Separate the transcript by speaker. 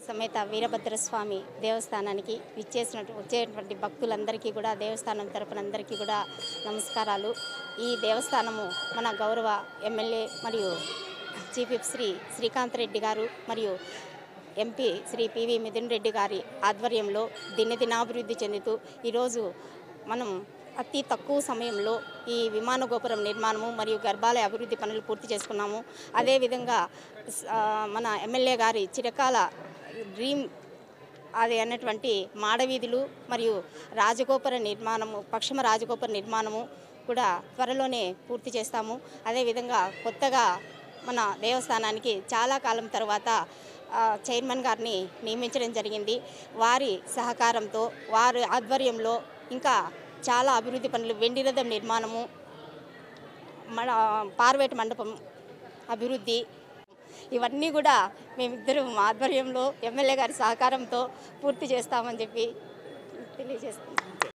Speaker 1: సమేత వీరభద్రస్వామి దేవస్థానానికి విచ్చేసినట్టు వచ్చేటువంటి భక్తులందరికీ కూడా దేవస్థానం తరపున అందరికీ కూడా నమస్కారాలు ఈ దేవస్థానము మన గౌరవ ఎమ్మెల్యే మరియు చీఫ్ విప్ శ్రీ శ్రీకాంత్ రెడ్డి గారు మరియు ఎంపీ శ్రీ పివి మిథున్ రెడ్డి గారి ఆధ్వర్యంలో దినదినాభివృద్ధి చెందుతూ ఈరోజు మనం అతి తక్కువ సమయంలో ఈ విమాన గోపురం నిర్మాణము మరియు గర్భాలయ అభివృద్ధి పనులు పూర్తి చేసుకున్నాము అదేవిధంగా స- ఆ, మన ఎమ్మెల్యే గారి చిరకాల డ్రీమ్ అది అన్నటువంటి మాడవీధులు మరియు రాజగోపుర నిర్మాణము పశ్చిమ రాజగోపుర నిర్మాణము కూడా త్వరలోనే పూర్తి చేస్తాము అదేవిధంగా కొత్తగా మన దేవస్థానానికి చాలా కాలం తర్వాత ఆ, చైర్మన్ గారిని నియమించడం జరిగింది వారి సహకారంతో వారి ఆధ్వర్యంలో ఇంకా చాలా అభివృద్ధి పనులు వెండి రథం నిర్మాణము మన పార్వేట మండపం అభివృద్ధి ఇవన్నీ కూడా మేమిద్దరం ఆధ్వర్యంలో ఎమ్మెల్యే గారి సహకారంతో పూర్తి చేస్తామని చెప్పి తెలియజేస్తున్నాం